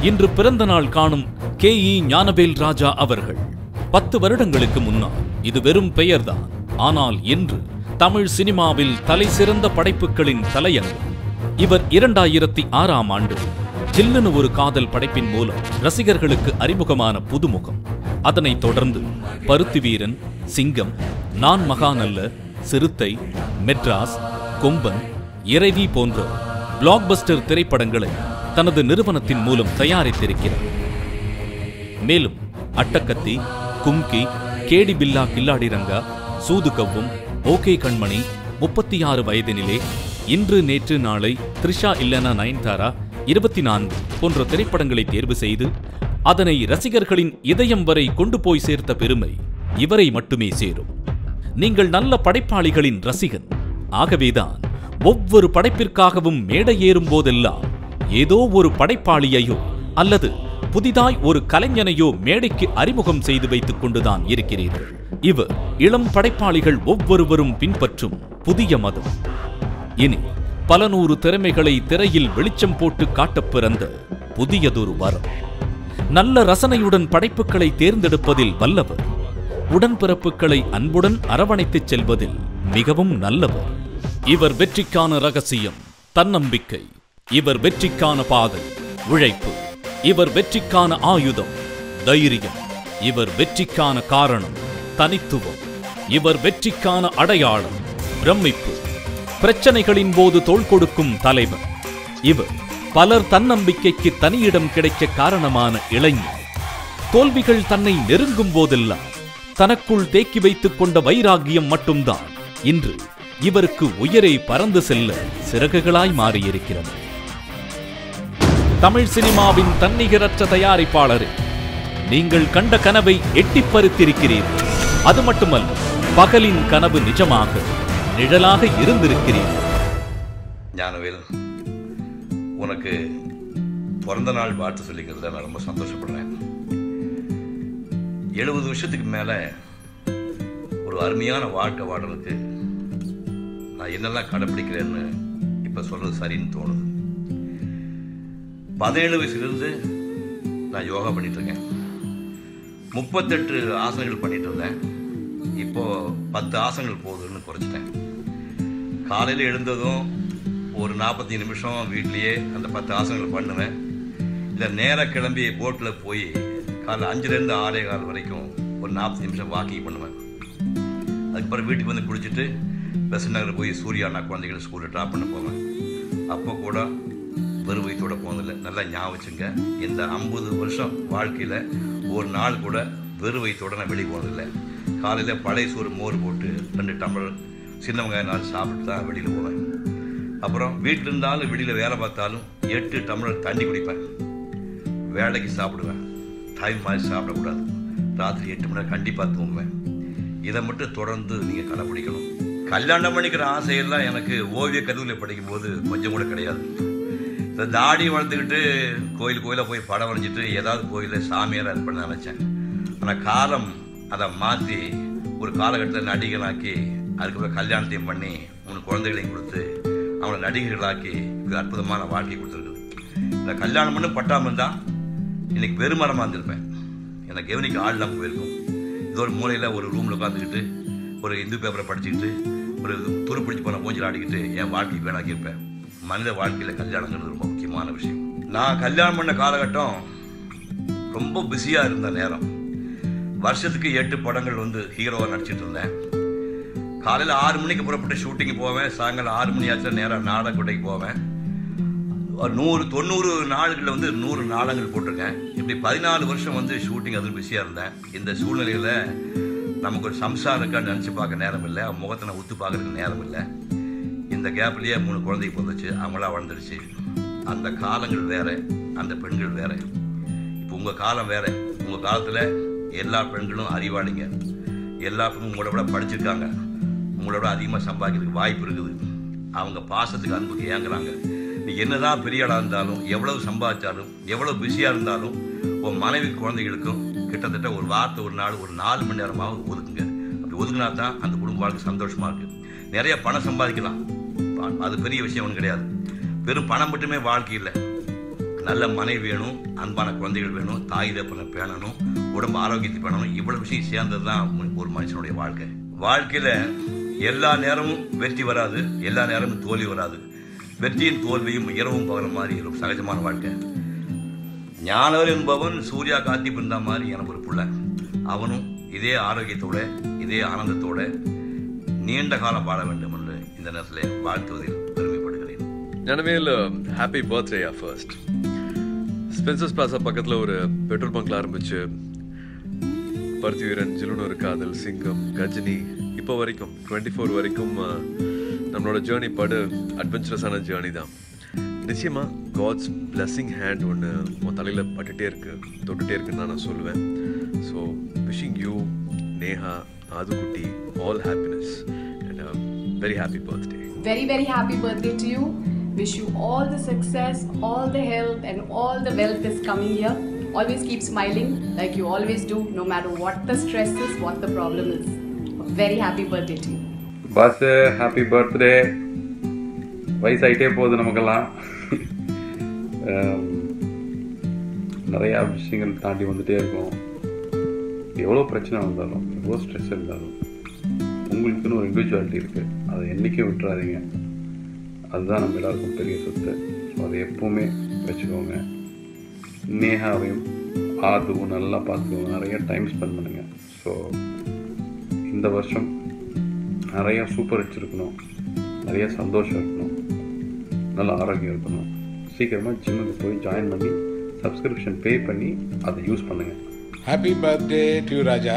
இன்று பிறந்த நாள் காணும் கே இ ஞானவேல் ராஜா அவர்கள் பத்து வருடங்களுக்கு முன்னால் இது வெறும் பெயர்தான் ஆனால் இன்று தமிழ் சினிமாவில் தலை சிறந்த படைப்புகளின் தலையங்கம் இவர் இரண்டாயிரத்தி ஆறாம் ஆண்டு ஜில்லுன்னு ஒரு காதல் படைப்பின் மூலம் ரசிகர்களுக்கு அறிமுகமான புதுமுகம் அதனைத் தொடர்ந்து பருத்தி வீரன் சிங்கம் நான் மகாநல்ல சிறுத்தை மெட்ராஸ் கொம்பன் இறைவி போன்ற பிளாக்பஸ்டர் திரைப்படங்களை தனது நிறுவனத்தின் மூலம் தயாரித்திருக்கிறார் மேலும் அட்டக்கத்தி கும்கி கேடி பில்லா கில்லாடி ரங்கா சூது கவ்வும் ஓகே கண்மணி முப்பத்தி ஆறு வயதினிலே இன்று நேற்று நாளை த்ரிஷா இல்லனா நயன்தாரா இருபத்தி நான்கு போன்ற திரைப்படங்களை தேர்வு செய்து அதனை ரசிகர்களின் இதயம் வரை கொண்டு போய் சேர்த்த பெருமை இவரை மட்டுமே சேரும் நீங்கள் நல்ல படைப்பாளிகளின் ரசிகன் ஆகவேதான் ஒவ்வொரு படைப்பிற்காகவும் மேடை ஏறும் போதெல்லாம் ஏதோ ஒரு படைப்பாளியையோ அல்லது புதிதாய் ஒரு கலைஞனையோ மேடைக்கு அறிமுகம் செய்து வைத்துக் கொண்டுதான் இருக்கிறீர்கள் இவர் இளம் படைப்பாளிகள் ஒவ்வொருவரும் பின்பற்றும் புதிய மதம் இனி பல நூறு திறமைகளை திரையில் வெளிச்சம் போட்டு காட்டப் பிறந்த புதியதொரு வரம் நல்ல ரசனையுடன் படைப்புகளை தேர்ந்தெடுப்பதில் வல்லவர் உடன்பிறப்புகளை அன்புடன் அரவணைத்துச் செல்வதில் மிகவும் நல்லவர் இவர் வெற்றிக்கான ரகசியம் தன்னம்பிக்கை இவர் வெற்றிக்கான பாதை உழைப்பு இவர் வெற்றிக்கான ஆயுதம் தைரியம் இவர் வெற்றிக்கான காரணம் தனித்துவம் இவர் வெற்றிக்கான அடையாளம் பிரமிப்பு பிரச்சனைகளின் போது தோள் கொடுக்கும் தலைவர் இவர் பலர் தன்னம்பிக்கைக்கு தனியிடம் கிடைக்க காரணமான இளைஞர் தோல்விகள் தன்னை நெருங்கும் போதெல்லாம் தனக்குள் தேக்கி வைத்துக் கொண்ட வைராகியம் மட்டும்தான் இன்று இவருக்கு உயரே பறந்து செல்ல சிறகுகளாய் மாறியிருக்கிறது தமிழ் சினிமாவின் தன்னிகரற்ற தயாரிப்பாளரே நீங்கள் கண்ட கனவை எட்டிப் பறித்திருக்கிறீர்கள் அது மட்டுமல்ல பகலின் கனவு நிஜமாக நிழலாக இருந்திருக்கிறீர்கள் ஞானவேல் உனக்கு பிறந்த நாள் வாழ்த்து சொல்லிக்கிறதுல நான் ரொம்ப சந்தோஷப்படுறேன் எழுபது வருஷத்துக்கு மேலே ஒரு அருமையான வாழ்க்கை வாடுறதுக்கு நான் என்னெல்லாம் கடைப்பிடிக்கிறேன்னு இப்போ சொல்கிறது சரின்னு தோணுது பதினேழு வயசுலேருந்து நான் யோகா பண்ணிட்டு இருக்கேன் முப்பத்தெட்டு ஆசனங்கள் பண்ணிட்டு இருந்தேன் இப்போ பத்து ஆசனங்கள் போதுன்னு குறைச்சிட்டேன் காலையில் எழுந்ததும் ஒரு நாற்பத்தி நிமிஷம் வீட்லேயே அந்த பத்து ஆசனங்கள் பண்ணுவேன் இல்லை நேராக கிளம்பி போட்டில் போய் காலைல அஞ்சுலேருந்து ஆறே கால் வரைக்கும் ஒரு நாற்பது நிமிஷம் வாக்கிங் பண்ணுவேன் அதுக்கப்புறம் வீட்டுக்கு வந்து குளிச்சுட்டு பெசன் நகர் போய் சூர்யா அண்ணா குழந்தைகளை ஸ்கூலில் ட்ராப் பண்ண போவேன் அப்போ கூட வெறும் வயிற்றோட போனதில்லை நல்லா ஞாபகம் வச்சுங்க இந்த ஐம்பது வருஷம் வாழ்க்கையில் ஒரு நாள் கூட வெறும் வயிற்றோட நான் வெளியே போனதில்லை காலையில் பழைய சோறு மோர் போட்டு ரெண்டு டம்ளர் சின்ன வெங்காயம் நாள் சாப்பிட்டு தான் வெளியில் போவேன் அப்புறம் வீட்டில் இருந்தாலும் வெளியில் வேலை பார்த்தாலும் எட்டு டம்ளர் தண்ணி குடிப்பேன் வேலைக்கு சாப்பிடுவேன் டைம் மாதிரி சாப்பிடக்கூடாது ராத்திரி எட்டு மணி நேரம் கண்டிப்பாக தூங்குவேன் இதை மட்டும் தொடர்ந்து நீங்கள் கடைப்பிடிக்கணும் கல்யாணம் பண்ணிக்கிற ஆசையெல்லாம் எனக்கு ஓவிய கல்லூரியில் படிக்கும்போது கொஞ்சம் கூட கிடையாது இந்த தாடி வளர்த்துக்கிட்டு கோயில் கோயிலாக போய் படம் வரைஞ்சிட்டு ஏதாவது கோயிலில் சாமியாராக இருப்பேன்னு நினச்சேன் ஆனால் காலம் அதை மாற்றி ஒரு காலகட்டத்தில் நடிகனாக்கி அதுக்கப்புறம் கல்யாணத்தையும் பண்ணி மூணு குழந்தைகளையும் கொடுத்து அவங்கள நடிகர்களாக்கி ஒரு அற்புதமான வாழ்க்கை கொடுத்துருக்குது இந்த கல்யாணம் பண்ணி பட்டாமல் இருந்தால் இன்னைக்கு வெறுமரமாக இருந்திருப்பேன் என்னை கவனிக்க ஆள் இல்லாமல் போயிருக்கும் இது ஒரு மூலையில் ஒரு ரூமில் உட்காந்துக்கிட்டு ஒரு இந்து பேப்பரை படிச்சுக்கிட்டு ஒரு துரு பிடிச்சி போன மூஞ்சில் ஆடிக்கிட்டு என் வாழ்க்கைக்கு வேணாக்கியிருப்பேன் மனித வாழ்க்கையில் கல்யாணங்கிறது ரொம்ப முக்கியமான விஷயம் நான் கல்யாணம் பண்ண காலகட்டம் ரொம்ப பிஸியாக இருந்த நேரம் வருஷத்துக்கு எட்டு படங்கள் வந்து ஹீரோவாக நடிச்சிட்டு இருந்தேன் காலையில் ஆறு மணிக்கு புறப்பட்டு ஷூட்டிங் போவேன் சாயங்காலம் ஆறு மணி ஆச்சுல நேராக நாடகோட்டைக்கு போவேன் ஒரு நூறு தொண்ணூறு நாடுகளில் வந்து நூறு நாடகங்கள் போட்டிருக்கேன் இப்படி பதினாலு வருஷம் வந்து ஷூட்டிங் அதில் பிஸியாக இருந்தேன் இந்த சூழ்நிலையில் நமக்கு ஒரு சம்சாரம் இருக்கான்னு நினச்சி பார்க்க நேரம் இல்லை அவன் முகத்தை நான் உத்து பார்க்கறதுக்கு நேரம் இல்லை இந்த கேப்லேயே மூணு குழந்தைக்கு பிறந்துச்சு அவங்களா வளர்ந்துருச்சு அந்த காலங்கள் வேற அந்த பெண்கள் வேற இப்போ உங்கள் காலம் வேற உங்கள் காலத்தில் எல்லா பெண்களும் அறிவாளிங்க எல்லா பெண்ணும் உங்களோட விட படிச்சிருக்காங்க உங்களோட அதிகமாக சம்பாதிக்கிறதுக்கு வாய்ப்பு இருக்குது அவங்க பாசத்துக்கு அன்புக்கு ஏங்குறாங்க நீ என்னதான் பெரிய ஆளாக இருந்தாலும் எவ்வளவு சம்பாதிச்சாலும் எவ்வளவு பிஸியாக இருந்தாலும் உன் மனைவி குழந்தைகளுக்கும் கிட்டத்தட்ட ஒரு வாரத்தை ஒரு நாள் ஒரு நாலு மணி நேரமாவது ஒதுக்குங்க அப்படி ஒதுக்குனா தான் அந்த குடும்ப வாழ்க்கை சந்தோஷமா இருக்கு நிறைய பணம் சம்பாதிக்கலாம் அது பெரிய விஷயம் ஒன்றும் கிடையாது வெறும் பணம் மட்டுமே வாழ்க்கை இல்லை நல்ல மனைவி வேணும் அன்பான குழந்தைகள் வேணும் தாய் தப்பனை பேணணும் உடம்பு ஆரோக்கியத்தை பேணணும் இவ்வளவு விஷயம் சேர்ந்தது தான் ஒரு மனுஷனுடைய வாழ்க்கை வாழ்க்கையில எல்லா நேரமும் வெற்றி வராது எல்லா நேரமும் தோல்வி வராது வெற்றியின் தோல்வியும் இரவும் பகலும் மாதிரி ஒரு சகஜமான வாழ்க்கை ஞானவர் என்பவன் சூர்யா காத்தி பிருந்தா மாதிரி எனக்கு ஒரு புள்ள அவனும் இதே ஆரோக்கியத்தோட இதே ஆனந்தத்தோட நீண்ட காலம் வாழ வேண்டும் என்று இந்த நேரத்தில் வாழ்த்துவதில் பெருமைப்படுகிறேன் ஞானவேல் ஹாப்பி பர்த்டேயா ஃபர்ஸ்ட் ஸ்பென்சர்ஸ் பிளாசா பக்கத்தில் ஒரு பெட்ரோல் பங்க்ல ஆரம்பிச்சு பருத்தி வீரன் ஜிலுனூர் காதல் சிங்கம் கஜினி இப்போ வரைக்கும் டுவெண்ட்டி ஃபோர் வரைக்கும் uh, நம்மளோட ஜேர்னி படு அட்வென்ச்சரஸான ஜேர்னி தான் நிச்சயமா காட்ஸ் பிளஸ்ஸிங் ஹேண்ட் ஒன்று உன் தலையில் பட்டுட்டே இருக்கு தொட்டுட்டே இருக்குன்னு தான் நான் சொல்லுவேன் so wishing you Neha Aadhukutti all happiness and very happy birthday very very happy birthday to you wish you all the success all the health and all the wealth is coming here always keep smiling like you always do no matter what the stress is what the problem is a very happy birthday to you boss happy birthday வயசாயிட்டே போகுது நமக்கெல்லாம் ஆம், நிறையா விஷயங்கள் தாண்டி வந்துட்டே இருக்கோம் எவ்வளோ பிரச்சனை வந்தாலும் எவ்வளோ ஸ்ட்ரெஸ் இருந்தாலும் உங்களுக்குன்னு ஒரு இண்டிவிஜுவாலிட்டி இருக்குது அதை என்றைக்கும் விட்டுறாதீங்க அதுதான் நம்ம எல்லாருக்கும் பெரிய சொத்து ஸோ அதை எப்போவுமே வச்சுக்கோங்க நேஹாவையும் ஆதுவும் நல்லா பார்த்துக்கோங்க நிறைய டைம் ஸ்பெண்ட் பண்ணுங்கள் ஸோ இந்த வருஷம் நிறைய சூப்பர் ஹிட்ஸ் இருக்கணும் நிறைய சந்தோஷம் இருக்கணும் நல்ல ஆரோக்கியம் இருக்கணும் சீக்கிரமாக ஜிம்முக்கு போய் ஜாயின் பண்ணி சப்ஸ்கிரிப்ஷன் பே பண்ணி அதை யூஸ் பண்ணுங்கள் Happy birthday to you, Raja.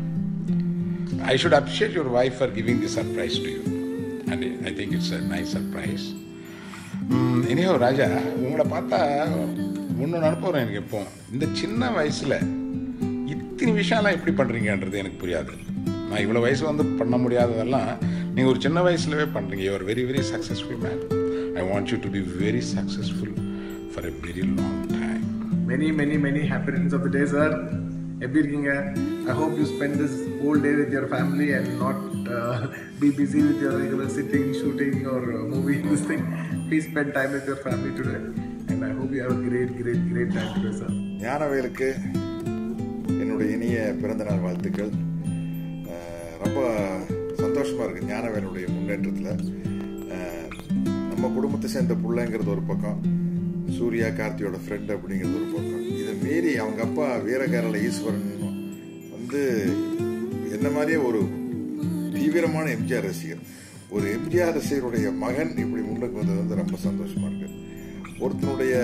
I should appreciate your wife for giving this surprise to you. And I think it's a nice surprise. Mm, anyhow, ராஜா உங்களை பார்த்தா ஒன்று நினப்போகிறேன் எனக்கு எப்போ இந்த சின்ன வயசில் இத்தனை விஷயம்லாம் எப்படி பண்ணுறீங்கன்றது எனக்கு புரியாது நான் இவ்வளோ வயசு வந்து பண்ண முடியாததெல்லாம் நீங்கள் ஒரு சின்ன வயசுலவே பண்ணுறீங்க you are very very successful man I want you to be very successful for a very long time many many many happy returns of the day sir எப்படி இருக்கீங்க I hope you spend this whole day with your family and not be busy with your regular sitting shooting or movie this thing please spend time with your family today and I hope you have great great great time today sir ஞானவேலுக்கு என்னுடைய இனிய பிறந்தநாள் வாழ்த்துக்கள் அஹ் ரொம்ப சந்தோஷமாக இருக்குது ஞானவேலுடைய முன்னேற்றத்தில் அஹ் நம்ம குடும்பத்தை சேர்ந்த பிள்ளைங்கிறது ஒரு பக்கம் சூர்யா கார்த்தியோட ஃப்ரெண்ட் அப்படிங்கிறது ஒரு பக்கம் இதை மீறி அவங்க அப்பா வீரகேரள ஈஸ்வரன் வந்து என்ன மாதிரியே ஒரு தீவிரமான எம்ஜிஆர் ரசிகர் ஒரு எம்ஜிஆர் ரசிகருடைய மகன் இப்படி முன்னுக்கு வந்தது வந்து ரொம்ப சந்தோஷமா இருக்கு ஒருத்தனுடைய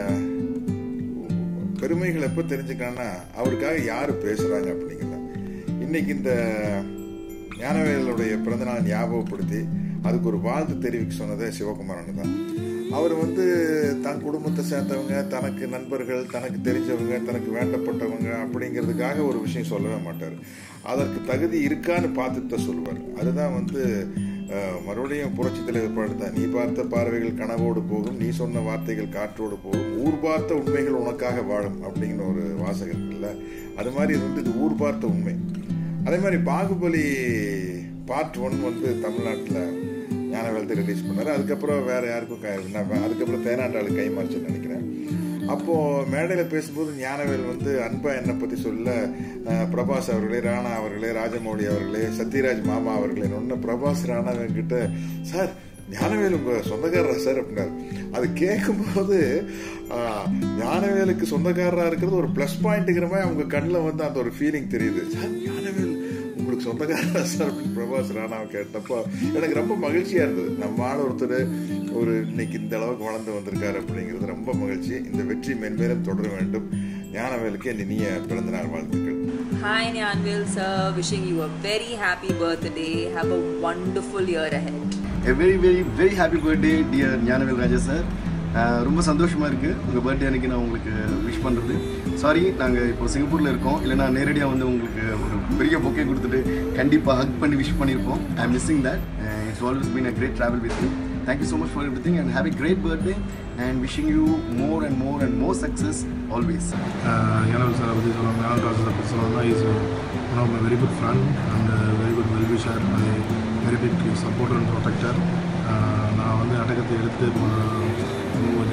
பெருமைகள் எப்போ தெரிஞ்சுக்கலாம்னா அவருக்காக யார் பேசுகிறாங்க அப்படிங்கிறத இன்னைக்கு இந்த ஞானவேலுடைய பிறந்தநாள் ஞாபகப்படுத்தி அதுக்கு ஒரு வாழ்த்து தெரிவிக்க சொன்னதே சிவகுமாரன் தான் அவர் வந்து தன் குடும்பத்தை சேர்ந்தவங்க தனக்கு நண்பர்கள் தனக்கு தெரிஞ்சவங்க தனக்கு வேண்டப்பட்டவங்க அப்படிங்கிறதுக்காக ஒரு விஷயம் சொல்லவே மாட்டார் அதற்கு தகுதி இருக்கான்னு பார்த்துட்டு தான் சொல்லுவார் அதுதான் வந்து அஹ், மறுபடியும் புரட்சி தலைவர் பாடுதான் நீ பார்த்த பார்வைகள் கனவோடு போகும் நீ சொன்ன வார்த்தைகள் காற்றோடு போகும் ஊர் பார்த்த உண்மைகள் உனக்காக வாழும் அப்படிங்கிற ஒரு வாசகம் இருக்குல்ல அது மாதிரி இது வந்து இது ஊர் பார்த்த உண்மை அதே மாதிரி பாகுபலி பார்ட் ஒன் வந்து தமிழ்நாட்டில் ஞானவேலத்தை ரிலீஸ் பண்ணார் அதுக்கப்புறம் வேற யாருக்கும் கை நான் அதுக்கப்புறம் தேனாண்டாளு கை மாறிச்சுன்னு நினைக்கிறேன் அப்போ மேடையில் பேசும்போது ஞானவேல் வந்து அன்பா என்னை பற்றி சொல்ல அஹ், பிரபாஸ் அவர்களே ராணா அவர்களே ராஜமௌழி அவர்களே சத்யராஜ் மாமா அவர்களே ஒன்று பிரபாஸ் ராணாவன் கிட்ட சார் ஞானவேல் உங்க சொந்தக்காரரா சார் அப்படின்னாரு அது கேட்கும்போது ஆஹ், ஞானவேலுக்கு சொந்தக்காரரா இருக்கிறது ஒரு ப்ளஸ் பாயிண்ட்டுங்கிற மாதிரி அவங்க கண்ணில் வந்து அந்த ஒரு ஃபீலிங் தெரியுது சார் ஞானவேல் உங்களுக்கு சொந்தக்காரரா சார் அப்படின்னு பிரபாஸ் ராணாவை கேட்டப்போ எனக்கு ரொம்ப மகிழ்ச்சியா இருந்தது நம்ம ஆள் ஒருத்தர் ஒரு இன்னைக்கு இந்த அளவுக்கு வளர்ந்து வந்திருக்காரு அப்படிங்கிறது ரொம்ப மகிழ்ச்சி இந்த வெற்றி மென்மேலும் தொடர வேண்டும் ஞானவேலுக்கு என் இனிய பிறந்தநாள் வாழ்த்துக்கள் Hi Nyanvil sir, wishing you a very happy birthday. Have a wonderful year ahead. A very very very happy birthday dear Gnanavel Raja sir ரொம்ப சந்தோஷமாக இருக்குது உங்கள் பர்த்டே அன்னைக்கு நான் உங்களுக்கு விஷ் பண்ணுறது சாரி நாங்கள் இப்போ சிங்கப்பூரில் இருக்கோம் இல்லைனா நேரடியாக வந்து உங்களுக்கு ஒரு பெரிய பொக்கே கொடுத்துட்டு கண்டிப்பாக ஹக் பண்ணி விஷ் பண்ணியிருப்போம் I am missing that it's always been a great travel with you thank you so much for everything and have a great birthday and wishing you more and more and more success always Yanal sir பற்றி சொல்லணும் Yanal Raj sir பற்றி சொல்லணும்னா is one of my very good friend and very good well wisher my very big supporter and protector நான் வந்து அடக்கத்தை எடுத்து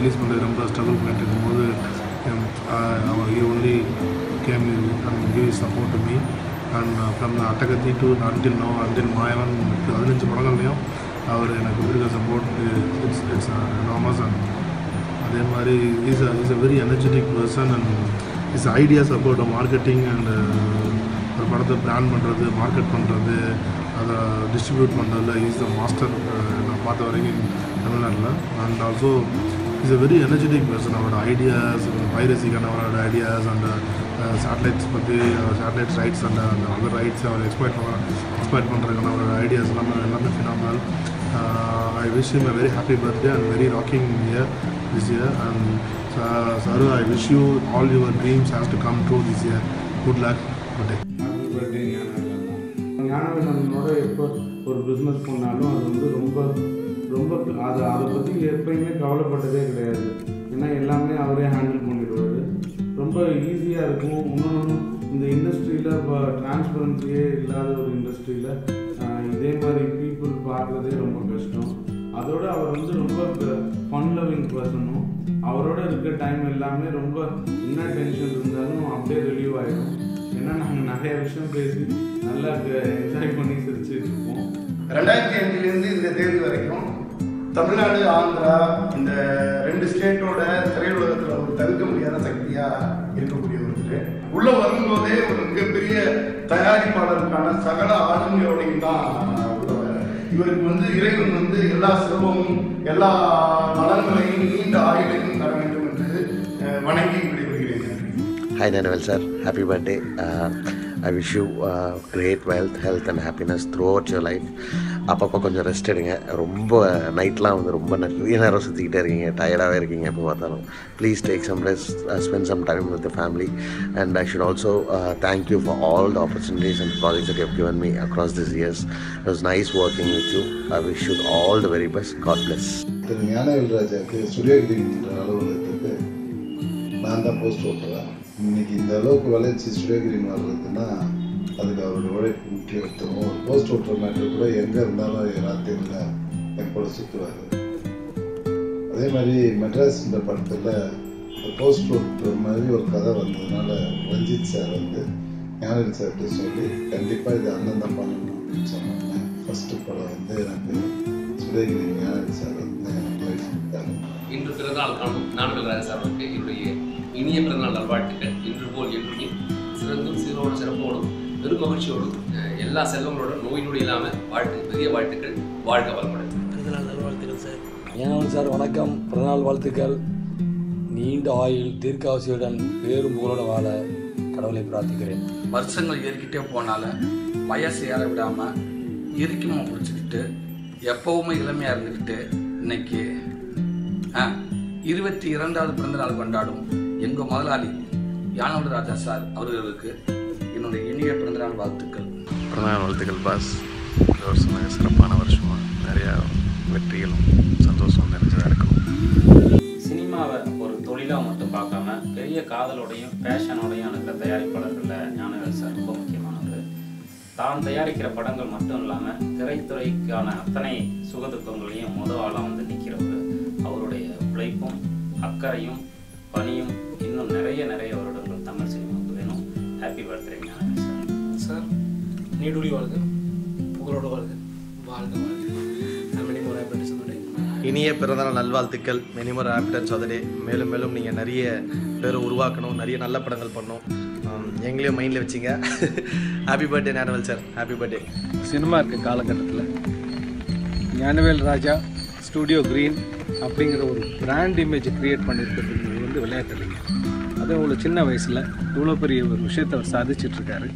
release பண்ணுறது ரொம்ப struggle பண்ணிட்டு இருக்கும்போது அவர் he only came and give support to me and from Attakathi to until no until Mayavan பதினஞ்சு படங்கள்லையும் அவர் எனக்கு கொடுக்குற support it's it's enormous and அதே மாதிரி is a is a very energetic person and is ideas about marketing and ஒரு படத்தை brand பண்ணுறது மார்க்கெட் பண்ணுறது அதை டிஸ்ட்ரிபியூட் பண்ணுறதுல இஸ் த மாஸ்டர் நான் பார்த்த வரைக்கும் தமிழ்நாட்டில் and also is a very energetic person அவரோட ஐடியாஸ் பைரசிக்கான அவரோட ஐடியாஸ் அண்ட் சேட்டலைட்ஸ் பற்றி சேட்டலைட்ஸ் ரைட்ஸ் அண்ட் அந்த அதர் ரைட்ஸ் அவர் எக்ஸ்பைட் பண்ண எக்ஸ்பைட் பண்ணுறதுக்கான அவரோட ஐடியாஸ் எல்லாமே எல்லாமே phenomenal I wish him a very happy birthday and very rocking year this year and uh, Saru I wish you all your dreams has to come true this year good luck good day happy birthday ஞானவேலனோட எப்போ ஒரு business பண்ணாலும் அது வந்து ரொம்ப ரொம்ப அது அதை பற்றி எப்பயுமே கவலைப்பட்டதே கிடையாது ஏன்னா எல்லாமே அவரே ஹேண்டில் பண்ணிடுவார் ரொம்ப ஈஸியாக இருக்கும் இன்னொன்று இந்த இண்டஸ்ட்ரியில் இப்போ டிரான்ஸ்பரன்சியே இல்லாத ஒரு இண்டஸ்ட்ரியில் இதே மாதிரி பீப்புள் பார்க்குறதே ரொம்ப கஷ்டம் அதோட அவர் வந்து ரொம்ப ஃபன் லவிங் பர்சனும் அவரோட இருக்க டைம் எல்லாமே ரொம்ப என்ன டென்ஷன் இருந்தாலும் அப்படியே ரிலீவ் ஆகிடும் ஏன்னா நாங்கள் நிறைய விஷயம் பேசி நல்லா என்ஜாய் பண்ணி சிரிச்சுட்டு இருப்போம் ரெண்டாயிரத்தி அஞ்சுலேருந்து இந்த தேதி வரைக்கும் தமிழ்நாடு ஆந்திரா இந்த ரெண்டு ஸ்டேட்டோட திரையுலகத்தில் ஒரு தவிர்க்க முடியாத சக்தியாக இருக்கக்கூடிய ஒருத்தர் உள்ள வரும்போதே ஒரு மிகப்பெரிய தயாரிப்பாளருக்கான சகல ஆளுமையோடையும் தான் உள்ளவர் இவருக்கு வந்து இறைவன் வந்து எல்லா செல்வமும் எல்லா நலன்களையும் நீண்ட ஆயுளையும் தர வேண்டும் என்று அஹ், வணங்கி விடைபெறுகிறேன் நன்றி Hi Nanavel sir, happy birthday. Uh, I wish you uh, great wealth, health and happiness throughout your life. அப்பப்போ கொஞ்சம் ரெஸ்ட் எடுங்க ரொம்ப நைட்லாம் வந்து ரொம்ப நிறைய நேரம் சுற்றிக்கிட்டே இருக்கீங்க டயர்டாகவே இருக்கீங்க எப்போ பார்த்தாலும் please take some rest spend some time with family and I should also thank you for all the opportunities and projects that you have given me across these years. It was nice working with you. I wish you all the very best. God bless. திரு ஞானவேல் ராஜாவுக்கு சூரியகிரின்ற அலுவலகத்துக்கு நான் தான் post ஓட்டுறேன் இன்னைக்கு இந்த அளவுக்கு வளர்ச்சி சூரியகிரின் வர்றதுன்னா அதுக்கு அவரோட உழைப்பு முக்கியத்துவம் ஒரு போஸ்ட் ஓட்டுற மேட்ரு கூட எங்கே இருந்தாலும் ராத்திரியில் என் கூட சுற்றுவார் அதே மாதிரி மெட்ராஸ்ன்ற படத்தில் இந்த போஸ்ட் ஓட்டுற மாதிரி ஒரு கதை வந்ததுனால ரஞ்சித் சார் வந்து ஞானவேல் சார்கிட்ட சொல்லி கண்டிப்பாக இது அண்ணன் தான் பண்ணணும் அப்படின்னு சொன்னாங்க ஃபஸ்ட்டு படம் வந்து எனக்கு சுடேகிரி ஞானவேல் சார் வந்து எனக்கு லைஃப் கொடுத்தாங்க இன்று பிறந்தநாள் காணும் ஞானவேல் ராஜா சாருக்கு என்னுடைய இனிய பிறந்தநாள் நல்வாழ்த்துக்கள் இன்று போல் என்றுமே சிறந்தும் சீரோடும் சிறப்போடும் பெரும் மகிழ்ச்சியோடும் அஹ், எல்லா செல்வங்களோடும் நோய் நொடி இல்லாமல் வாழ்த்து பெரிய வாழ்த்துக்கள் வாழ்க வளமுடன் பிறந்தநாள் நல்வாழ்த்துக்கள் சார் ஞானவன் சார் வணக்கம் பிறந்தநாள் வாழ்த்துக்கள் நீண்ட ஆயுள் தீர்க்காவசியுடன் பேரும் புகழோட வாழ கடவுளை பிரார்த்திக்கிறேன் வருஷங்கள் ஏறிக்கிட்டே போனால வயசு ஏற விடாம இறுக்கமாக பிடிச்சிக்கிட்டு எப்பவுமே இளமையாக இருந்துக்கிட்டு இன்னைக்கு ஆ, இருபத்தி இரண்டாவது பிறந்தநாள் கொண்டாடும் எங்கள் முதலாளி யானவல் ராஜா சார் அவர்களுக்கு என்னுடைய இனிய பிறந்தநாள் வாழ்த்துக்கள் பிறந்தநாள் வாழ்த்துக்கள் பாஸ் இந்த வருஷம் மிக சிறப்பான வருஷமாக நிறையா வெற்றிகளும் சந்தோஷம் நிறைஞ்சதாக இருக்கும் சினிமாவை ஒரு தொழிலாக மட்டும் பார்க்காம பெரிய காதலோடையும் பேஷனோடையும் இருக்கிற தயாரிப்பாளர்களில் ஞானவேல் சார் ரொம்ப முக்கியமானவர் தான் தயாரிக்கிற படங்கள் மட்டும் இல்லாமல் திரைத்துறைக்கான அத்தனை சுகதுக்கங்களையும் முத ஆளாக வந்து நிற்கிறவர் அவருடைய உழைப்பும் அக்கறையும் பணியும் இன்னும் நிறைய நிறைய வருடங்கள் தமிழ் சினிமாவுக்கு வேணும் happy birthday Gnanavel sir sir நீடுடி வாழ்க புகழோட வாழ்க வாழ்க வாழ்க மெனி மோர் ஹாப்பினஸ் இனிய பிறந்தநாள் நல்வாழ்த்துக்கள் மெனிமர் ஹாப்பிடன்ஸ் அதே மேலும் மேலும் நீங்கள் நிறைய பேரை உருவாக்கணும் நிறைய நல்ல படங்கள் பண்ணணும் ஆம், எங்களையும் மைண்டில் வச்சிங்க happy birthday Gnanavel sir happy birthday cinema இருக்க காலகட்டத்தில் ஞானவேல் ராஜா ஸ்டூடியோ க்ரீன் அப்படிங்கிற ஒரு பிராண்ட் இமேஜை க்ரியேட் பண்ணியிருக்கிறது வந்து விளையாட்டு இல்லைங்க அதுவும் இவ்வளோ சின்ன வயசில் இவ்வளோ பெரிய ஒரு விஷயத்தை அவர் சாதிச்சிட்டு இருக்காரு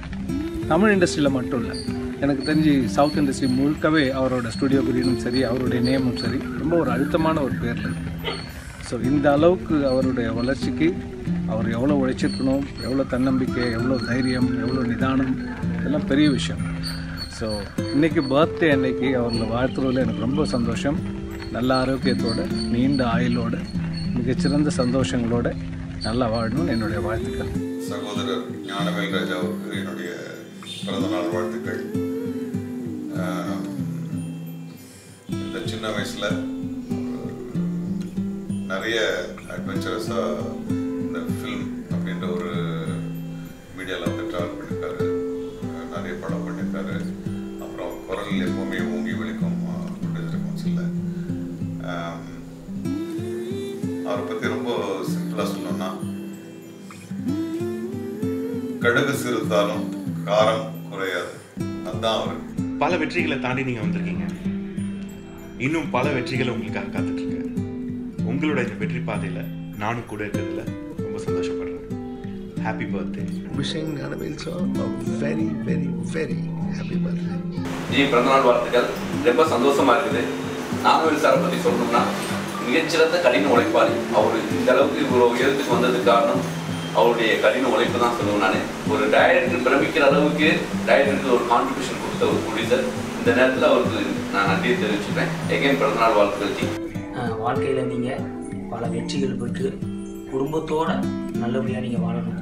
தமிழ் இண்டஸ்ட்ரியில் மட்டும் இல்லை எனக்கு தெரிஞ்சு சவுத் இண்டஸ்ட்ரி முழுக்கவே அவரோட ஸ்டுடியோ க்ரீனும் சரி அவருடைய நேமும் சரி ரொம்ப ஒரு அழுத்தமான ஒரு பேரில் இருக்குது ஸோ இந்த அளவுக்கு அவருடைய வளர்ச்சிக்கு அவர் எவ்வளோ உழைச்சிருக்கணும் எவ்வளோ தன்னம்பிக்கை எவ்வளோ தைரியம் எவ்வளோ நிதானம் இதெல்லாம் பெரிய விஷயம் ஸோ இன்னைக்கு பர்த்டே அன்னைக்கு அவர்களை வாழ்த்துறதுல எனக்கு ரொம்ப சந்தோஷம் நல்ல ஆரோக்கியத்தோட நீண்ட ஆயுளோட மிகச்சிறந்த சந்தோஷங்களோட நல்லா வாழணும்னு என்னுடைய வாழ்த்துக்கள் சகோதரர் ஞானவேல் ராஜாவுக்கு என்னுடைய பிறந்தநாள் வாழ்த்துக்கள் ஆஹ் இந்த சின்ன வயசில் நிறைய நிறைய அட்வென்ச்சரஸாக இந்த ஃபில்ம் அப்படின்ற ஒரு மீடியாவில் வந்து ட்ராவல் பண்ணியிருக்காரு அஹ் நிறைய படம் பண்ணியிருக்காரு அப்புறம் குரல் எப்போவுமே ஓங்கி ஒழிக்கும் ப்ரொடியூசர் கவுன்சிலில் அவரை பற்றி ரொம்ப சிம்பிளாக சொல்லணும்னா கடுகு சிறுத்தாலும் காரம் குறையாது அதுதான் அவர் பல வெற்றிகளை தாண்டி நீங்கள் வந்திருக்கீங்க இன்னும் பல வெற்றிகள் உங்களுக்காக காத்துட்டு இருக்கு உங்களோட இந்த வெற்றி பாதையில் நானும் கூட இருக்கிறதுல ரொம்ப சந்தோஷப்படுறேன் happy birthday Wishing Annabelle sir a very, very, very happy birthday. Ji பிறந்தநாள் வாழ்த்துக்கள் ரொம்ப சந்தோஷமா இருக்குது நானும் சாரை பற்றி சொல்லணும்னா மிகச்சிறந்த கடின உழைப்பாளி அவர் இந்த அளவுக்கு இவ்வளோ உயரத்துக்கு வந்ததுக்கு காரணம் அவருடைய கடின உழைப்பு தான் சொல்லுவேன் நான் ஒரு டைரக்டர் பிரமிக்கிற அளவுக்கு டைரக்டருக்கு ஒரு கான்ட்ரிபியூஷன் கொடுத்த ஒரு ப்ரொடியூசர் இந்த நேரத்தில் அவருக்கு நான் நன்றியை தெரிவிச்சுக்கிறேன் எகைன் பிறந்தநாள் வாழ்த்துக்கள் ஜி வாழ்க்கையில் நீங்கள் பல வெற்றிகள் பெற்று குடும்பத்தோடு நல்லபடியாக நீங்கள் வாழணும்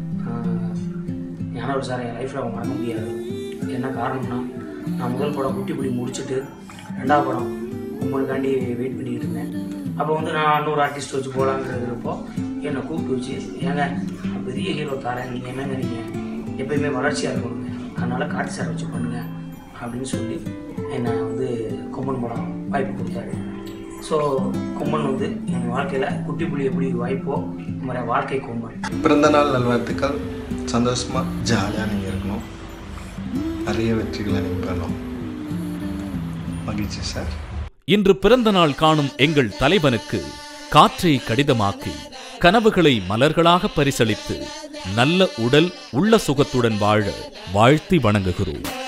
ஞானவர் சார் என் லைஃப்பில் அவங்க மறக்க முடியாது என்ன காரணம்னா நான் முதல் படம் குட்டி புடி முடிச்சுட்டு ரெண்டாவது படம் உங்களுக்காண்டி வெயிட் பண்ணிக்கிட்டு இருந்தேன் அப்போ வந்து நான் இன்னொரு ஆர்டிஸ்ட் வச்சு போகலாங்கிறது இருப்போ என்னை கூப்பிட்டு வச்சு ஏங்க நான் பெரிய ஹீரோ தரேன் நீங்கள் என்னங்க நீங்கள் எப்பயுமே வளர்ச்சியாக இருக்கணுங்க அதனால் காட்டு சார் வச்சு பண்ணுங்க அப்படின்னு சொல்லி என்னை வந்து கொம்பன் படம் வாய்ப்பு கொடுத்தாரு ஸோ கொம்பன் வந்து என் வாழ்க்கையில் குட்டி புலி எப்படி வாய்ப்போ இந்த மாதிரி வாழ்க்கை கொம்பன் பிறந்த நாள் நல்வாழ்த்துக்கள் சந்தோஷமாக ஜாலியாக நீங்கள் இருக்கணும் நிறைய வெற்றிகளை நீங்கள் பெறணும் மகிழ்ச்சி சார் இன்று பிறந்த நாள் காணும் எங்கள் தலைவனுக்கு காற்றை கடிதமாக்கி கனவுகளை மலர்களாக பரிசளித்து நல்ல உடல் உள்ள சுகத்துடன் வாழ வாழ்த்தி வணங்குகிறோம்